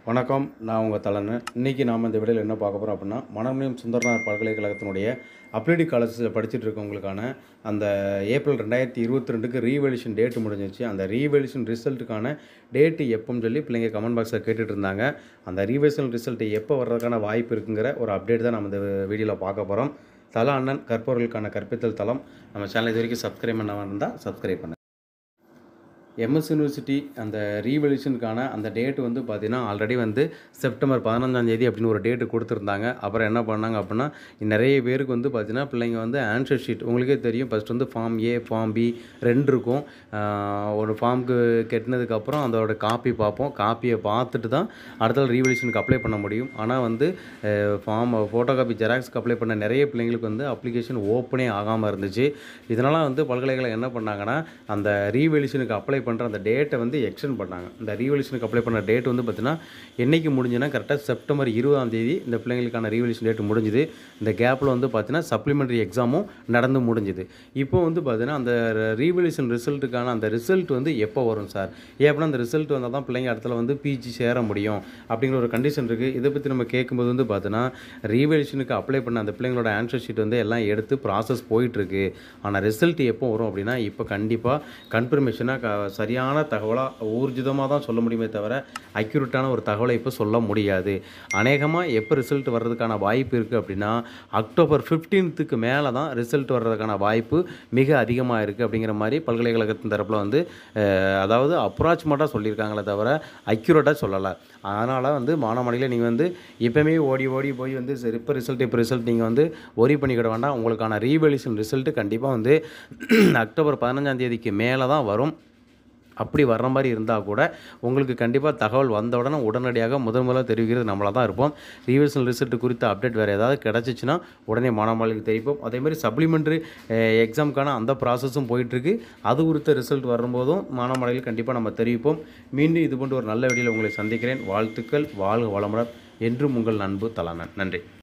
வணக்கம் நான் உங்கள் தலைன்னு இன்றைக்கி நாம் இந்த வீடியோவில் என்ன பார்க்க போகிறோம் அப்படின்னா மனோன்மணியம் சுந்தரனார் பல்கலைக்கழகத்தினுடைய அப்ளிடி காலேஜில் படிச்சுட்டு இருக்கவங்களுக்கான அந்த ஏப்ரல் ரெண்டாயிரத்தி இருபத்தி ரெண்டுக்கு ரீவெலியூஷன் டேட்டு முடிஞ்சிச்சு அந்த ரீவெலியூஷன் ரிசல்ட்டுக்கான டேட்டு எப்போன்னு சொல்லி பிள்ளைங்க கமெண்ட் பாக்ஸில் கேட்டுட்டு இருந்தாங்க அந்த ரீவெலியூஷன் ரிசல்ட் எப்போ வர்றதுக்கான வாய்ப்பு இருக்குங்கிற ஒரு அப்டேட் தான் நம்ம இந்த வீடியோவில் பார்க்க போகிறோம் தல அண்ணன் கற்பவர்களுக்கான கற்பித்தல் தளம் நம்ம சேனல் இது வரைக்கும் சப்ஸ்கிரைப் பண்ணாமல் இருந்தால் சப்ஸ்கிரைப் பண்ணுங்கள் எம்எஸ் யூனிவர்சிட்டி அந்த ரீவெலியூஷனுக்கான அந்த டேட்டு வந்து பார்த்தீங்கன்னா ஆல்ரெடி வந்து செப்டம்பர் பதினஞ்சாம் தேதி அப்படின்னு ஒரு டேட்டு கொடுத்துருந்தாங்க அப்புறம் என்ன பண்ணாங்க அப்படின்னா நிறைய பேருக்கு வந்து பார்த்தீங்கன்னா பிள்ளைங்க வந்து ஆன்சர் ஷீட் உங்களுக்கே தெரியும் ஃபஸ்ட் வந்து ஃபார்ம் ஏ ஃபார்ம் பி ரெண்டு இருக்கும் ஆஹ் ஒரு ஃபார்முக்கு கெட்டினதுக்கப்புறம் அதோட காப்பி பார்ப்போம் காப்பியை பார்த்துட்டு தான் அடுத்த ரீவெலியூஷனுக்கு அப்ளை பண்ண முடியும் ஆனால் வந்து ஃபார்ம் ஃபோட்டோ காப்பி ஜெராக்ஸ்க்கு அப்ளை பண்ண நிறைய பிள்ளைங்களுக்கு வந்து அப்ளிகேஷன் ஓப்பனே ஆகாமல் இருந்துச்சு இதனால் வந்து பல்கலைக்கழகம் என்ன பண்ணாங்கன்னா அந்த ரீவெலியூஷனுக்கு அப்ளை பண்ணுற அந்த டேட்டை வந்து எக்ஸ்டெண்ட் பண்ணாங்க இந்த ரீவெலியூஷனுக்கு அப்ளை பண்ண டேட் வந்து பார்த்தீங்கன்னா என்னைக்கு முடிஞ்சுன்னா கரெக்டாக செப்டம்பர் இருபதாம் தேதி இந்த பிள்ளைங்களுக்கான ரீவெலியூஷன் டேட் முடிஞ்சுது இந்த கேப்பில் வந்து பார்த்தீங்கன்னா சப்ளிமெண்ட்ரி எக்ஸாமும் நடந்து முடிஞ்சுது இப்போ வந்து பார்த்தீங்கன்னா அந்த ரீவெலியூஷன் ரிசல்ட்டுக்கான அந்த ரிசல்ட் வந்து எப்போ வரும் சார் ஏன் அப்படின்னா அந்த ரிசல்ட் வந்தால் தான் பிள்ளைங்க இடத்துல வந்து பிஜி சேர முடியும் அப்படிங்கிற ஒரு கண்டிஷன் இருக்குது இதை பற்றி நம்ம கேட்கும்போது வந்து பார்த்தீங்கன்னா ரீவெலியூஷனுக்கு அப்ளை பண்ண அந்த பிள்ளைங்களோட ஆன்சர் ஷீட் வந்து எல்லாம் எடுத்து ப்ராசஸ் போயிட்டுருக்கு ஆனால் ரிசல்ட் எப்போ வரும் அப்படின்னா இப்போ கண்டிப்பாக கன்ஃபர்மேஷனாக க சரியான தகவலாக ஊர்ஜிதமாக தான் சொல்ல முடியுமே தவிர அக்யூரேட்டான ஒரு தகவலை இப்போ சொல்ல முடியாது அநேகமாக எப்போ ரிசல்ட் வர்றதுக்கான வாய்ப்பு இருக்குது அப்படின்னா அக்டோபர் ஃபிஃப்டீன்த்துக்கு மேலே தான் ரிசல்ட் வர்றதுக்கான வாய்ப்பு மிக அதிகமாக இருக்குது அப்படிங்கிற மாதிரி பல்கலைக்கழகத்தின் தரப்பில் வந்து அஹ், அதாவது அப்ராச்மெண்ட்டாக சொல்லியிருக்காங்களே தவிர அக்யூரேட்டாக சொல்லலை அதனால் வந்து மாணவமணியில் நீங்கள் வந்து எப்போயுமே ஓடி ஓடி போய் வந்து சரி இப்போ ரிசல்ட் இப்போ ரிசல்ட் நீங்கள் வந்து ஒரி பண்ணிக்கிட வேண்டாம் உங்களுக்கான ரீவெலியூஷன் ரிசல்ட்டு கண்டிப்பாக வந்து அக்டோபர் பதினஞ்சாம் தேதிக்கு மேலே தான் வரும் அப்படி வர்ற மாதிரி இருந்தால் கூட உங்களுக்கு கண்டிப்பாக தகவல் வந்த உடனே உடனடியாக முதன் முதல்ல தெரிவிக்கிறது நம்மளாக தான் இருப்போம் ரீவர்சல் ரிசல்ட் குறித்த அப்டேட் வேறு ஏதாவது கிடச்சிச்சின்னா உடனே மாணவர்களுக்கு தெரிவிப்போம் அதே மாதிரி சப்ளிமெண்ட்ரி எக்ஸாமுக்கான அந்த ப்ராசஸும் போயிட்டுருக்கு அது குறித்த ரிசல்ட் வரும்போதும் மாணவர்களுக்கு கண்டிப்பாக நம்ம தெரிவிப்போம் மீண்டும் இது போன்ற ஒரு நல்ல வீடியோவில் உங்களை சந்திக்கிறேன் வாழ்த்துக்கள் வாழ்க வளமுடன் என்றும் உங்கள் நண்பு தலானன் நன்றி